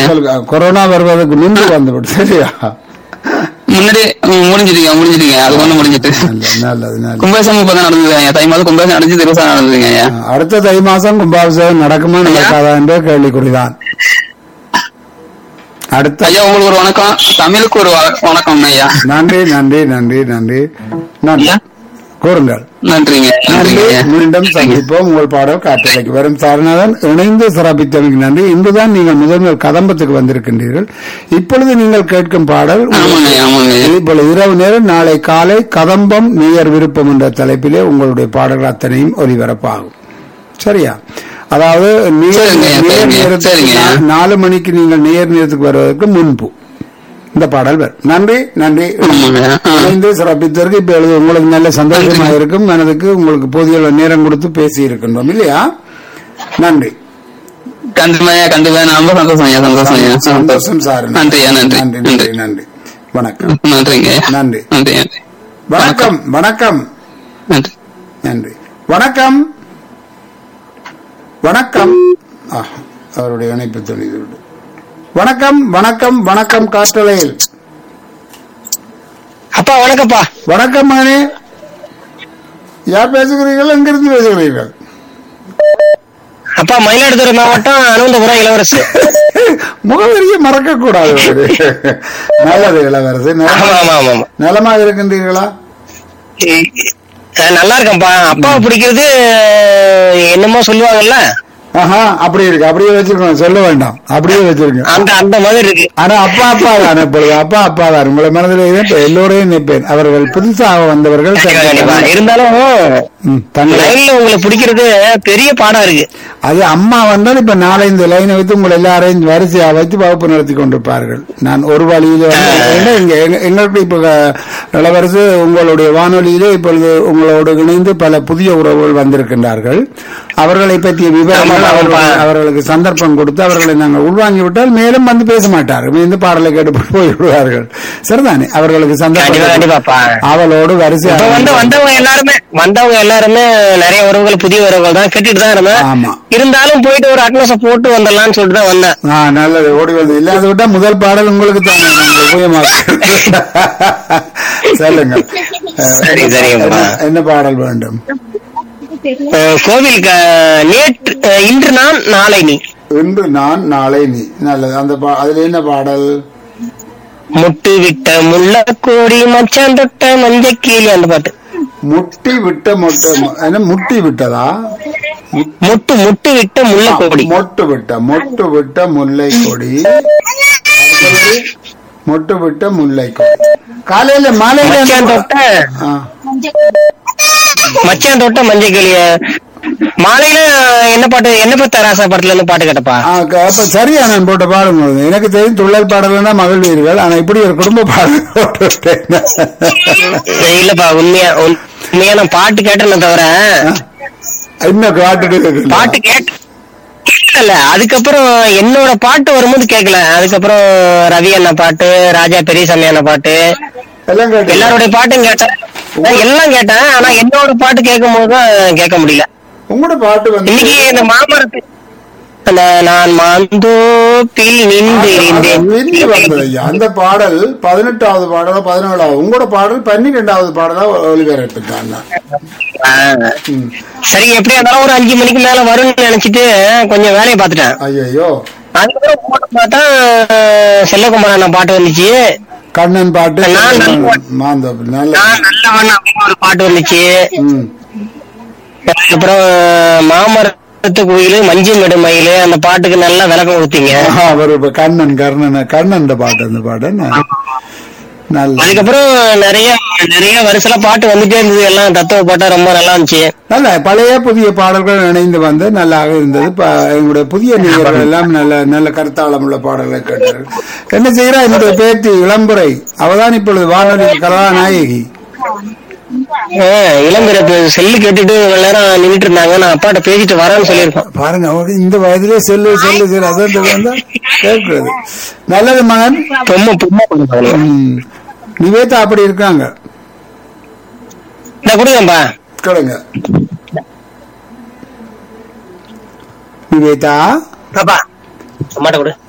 உங்களுக்கு கொரோனா வருவதற்கு முன்பு வந்துவிடும் சரியா முன்னாடி ம், முடிஞ்சிட்டீங்க முடிஞ்சிட்டீங்க அது ஒண்ணு முடிஞ்சிட்டு நல்லது நல்லது நல்லது கும்பாபிஷேகம் இப்பதான் நடந்தது ஐயா தை மாதம் கும்பாபிஷேகம் நடந்து திருவிழா நடந்ததுங்க ஐயா அடுத்த தை மாசம் கும்பாபிஷேகம் நடக்குமா நடக்காதா என்ற கேள்விக்குறிதான் அடுத்த ஐயா உங்களுக்கு ஒரு வணக்கம் தமிழுக்கு ஒரு வ- வணக்கம் ஐயா நன்றி நன்றி நன்றி நன்றி நன்றி ஐயா கூறுங்கள் நன்றிங்க நன்றி நன்றிங்க ஐயா மீண்டும் சந்திப்போம் உங்கள் பாடல் காற்றலைக்கு வரும் சாரநாதன் இணைந்து சிறப்பித்தமைக்கு நன்றி இன்றுதான் நீங்கள் முதல்வர் கதம்பத்துக்கு வந்திருக்கின்றீர்கள் இப்பொழுது நீங்கள் கேட்கும் பாடல் ஆமாங்க ஐயா, ஆமாங்க ஐயா. இப்பொழுது இரவு நேரம் நாளை காலை கதம்பம் நேயர் விருப்பம் என்ற தலைப்பிலே உங்களுடைய பாடல்கள் அத்தனையும் ஒலிபரப்பாகும் சரியா அதாவது நேர் சரிங்க, நேர் சரிங்க, நேரத்துக்கு சரிங்க. நா- நாலு மணிக்கு நீங்கள் நேர் நேரத்துக்கு வருவதற்கு முன்பு இந்த பாடல் வரும் நன்றி நன்றி ஆமாங்க ஐயா. ஆ. இணைந்து சிறப்பித்ததற்கு இப்ப எழுது உங்களுக்கு நல்ல சந்தோஷமா இருக்கும் மனதுக்கு உங்களுக்கு போதிய அளவு நேரம் கொடுத்து பேசி இருக்கின்றோம் இல்லையா நன்றி கண்டிப்பா ஐயா கண்டிப்பா ரொம்ப சந்தோஷம் ஐயா சந்தோஷம் ஐயா சந்தோஷம் சார் நன்றி ஐயா நன்றி நன்றி நன்றி நன்றி நன்றி வணக்கம் நன்றிங்க ஐயா நன்றி நன்றி நன்றி வணக்கம் வணக்கம் நன்றி நன்றி வணக்கம் வணக்கம் ஆ, அவருடைய இணைப்பு துணிது வணக்கம் வணக்கம் வணக்கம் காற்றலையில் அப்பா வணக்கம்ப்பா வணக்கம் மகனே யார் பேசுகிறீர்கள் எங்கிருந்து பேசுகிறீர்கள் அப்பா மயிலாடுதுறை மாவட்டம் அனந்தபுரம் இளவரசு முகவரியை மறக்க கூடாது நல்லது இளவரசு ஆமா நலமா- ஆமா ஆமா ஆமா நலமாக இருக்கின்றீர்களா அஹ் நல்லா இருக்கேன்ப்பா அப்பாவை பிடிக்கிறது என்னமோ சொல்லுவாங்கல்ல ஆஹா அப்படி இருக்கு அப்படியே வச்சிருக்கோம் சொல்ல வேண்டாம் அப்படியே வச்சிருக்கேன் அந்த அந்த மாதிரி இருக்கு ஆனா அப்பா அப்பா தான் இப்பொழுது அப்பா அப்பா தான் உங்களை மனதில் இப்ப எல்லோரையும் நிற்பேன் அவர்கள் புதுசாக வந்தவர்கள் கண்டிப்பா, கண்டிப்பா. தங்கள் இருந்தாலும் ம், தங்கள் லைன்ல உங்களை பிடிக்கிறது பெரிய பாடம் இருக்கு அது அம்மா வந்தால் இப்ப நாளை இந்த லைனை வைத்து உங்களை எல்லாரையும் வரிசையா வைத்து வகுப்பு நடத்தி கொண்டிருப்பார்கள் நான் ஒரு வழியில வந்து ஏன்னா இங்க எங்க- எங்களுக்கு இப்ப அஹ், இளவரசு உங்களுடைய வானொலியிலே இப்பொழுது உங்களோடு இணைந்து பல புதிய உறவுகள் வந்திருக்கின்றார்கள் அவர்களை பற்றிய விவரங்கள் ஆமா, ஆமாப்பா. அவர்கள் அவர்களுக்கு சந்தர்ப்பம் கொடுத்து அவர்களை நாங்கள் உள்வாங்கி விட்டால் மேலும் வந்து பேச மாட்டார்கள் இந்த பாடலை கேட்டு போய் விடுவார்கள் சரிதானே அவர்களுக்கு கண்டிப்பா, கண்டிப்பாப்பா. சந்தர்ப்பம் அவளோடு வரிசை இப்ப வந்து வந்தவங்க எல்லாருமே வந்தவங்க எல்லாருமே நிறைய உறவுகள் புதிய உறவுகள் தான் கேட்டுட்டு தான் இருந்தேன் ஆமா. இருந்தாலும் போயிட்டு ஒரு அட்னஸ போட்டு வந்துடலாம்னு சொல்லிட்டு தான் வந்தேன் ஆ நல்லது ஓடி வந்து இல்லாத விட்டா முதல் பாடல் உங்களுக்கு தான் உபயமாக சொல்லுங்க சரி, சரிங்கப்பா. என்ன- என்ன பாடல் வேண்டும் அஹ் கோவில் க- நேற்று அஹ் இன்று நான் நாளை நீ இன்று நான் நாளை நீ நல்லது அந்த பா- அதுல என்ன பாடல் முட்டு விட்ட முல்ல கோடி மச்சான் தொட்ட மஞ்ச கீழி அந்த பாட்டு முட்டி விட்ட மொட்டை என்ன முட்டி விட்டதா முட்டு முட்டு விட்ட முல்ல கோடி மொட்டு விட்ட மொட்டு விட்ட முல்லை கொடி அடுத்தது, மொட்டு விட்ட முல்லை கொடி காலையில மாலையில மச்சான் என்ன தொட்ட பா- ஆ. மச்சான் தொட்ட மஞ்ச கிளிய மாலையில என்ன பாட்டு என்ன பத்த ராசா படத்துல இருந்து பாட்டு கேட்டப்பா ஆ, க- அப்ப சரியா நான் போட்ட பாடம் உங்களுக்கு. எனக்கு தெரியும் துள்ளல் பாடல்னா மகிழ்வீர்கள் ஆனா இப்படி ஒரு குடும்ப பாடல் போட்டு விட்டேன். இல்லப்பா உண்மையா உண்மையா நான் பாட்டு கேட்டேனே தவிர இன்னும் காட்டுட்டு பாட்டு கேட்ட இல்ல அதுக்கப்புறம் என்னோட பாட்டு வரும்போது கேட்கல அதுக்கப்புறம் ரவி அண்ணா பாட்டு ராஜா பெரியசாமி அண்ணா பாட்டு எல்லாம் கேட்டு எல்லாருடைய பாட்டும் கேட்டேன் நான் எல்லாம் கேட்டேன் ஆனா என்னோட பாட்டு கேட்கும் போது தான் கேட்க முடியல உங்களோட பாட்டு வந்து இன்னைக்கு இந்த மாமரத்து அந்த நான் மாந்தோப்பில் நின்று இருந்தேன் விரும்பி வந்தது ஐயா. அந்த பாடல் பதினெட்டாவது பாடலா பதினேழாவது உங்களோட பாடல் பன்னிரெண்டாவது பாடலா ஒளிபரப்பிட்டான் ஆ. சரி எப்படியா இருந்தாலும் ஒரு அஞ்சு மணிக்கு மேல வரும்னு நினைச்சிட்டு கொஞ்சம் வேலையை பார்த்துட்டேன் ஐயோ அதுக்கப்புறம் போட்டு பார்த்தா செல்லகுமார் அண்ணா பாட்டு வந்துச்சு கண்ணன் பாட்டு நான் நல்ல- மாந்தோப்பு நல்ல நான் நல்லவன் அப்படின்னு ஒரு பாட்டு வந்துச்சு ம். அதுக்கப்புறம் மாமரத்து கோயில் மஞ்சள் நெடுமயில் அந்த பாட்டுக்கு நல்லா விளக்கம் கொடுத்தீங்க ஆஹா, அவர் இப்ப கண்ணன் கர்ணன் கண்ணன் பாட்டு அந்த பாட்டு என்ன? நல்ல அதுக்கப்புறம் நிறைய நிறைய வருஷல பாட்டு வந்துட்டே இருந்தது எல்லாம் தத்துவ பாட்டா ரொம்ப நல்லா இருந்துச்சு நல்ல பழைய புதிய பாடல்கள் இணைந்து வந்து நல்லாக இருந்தது ப- எங்களுடைய புதிய நேயர்கள் எல்லாம் நல்ல நல்ல கருத்தாளம் உள்ள பாடல்களை கேட்டார்கள் என்ன செய்கிறா என்னுடைய பேத்தி இளம்புரை அவதான் இப்பொழுது வானொலி கலாநாயகி ஆஹ் இளம்பிறப்பு செல்லு கேட்டுட்டு இவ்வளவு நேரம் நின்னுட்டு இருந்தாங்க நான் அப்பாட்ட பேசிட்டு வரேன்னு சொல்லியிருக்கோம் பாருங்க அவங்க இந்த வயதிலே செல்லு செல்லு செல்லு அதான் வந்தா கேட்கிறது நல்லது மகன் பொம்மை பொம்மை பண்ணுவாங்க ம். நிவேதா அப்படி இருக்காங்க இந்த கொடுங்கப்பா கேளுங்க நிவேதா பாப்பா அம்மாட்ட கொடு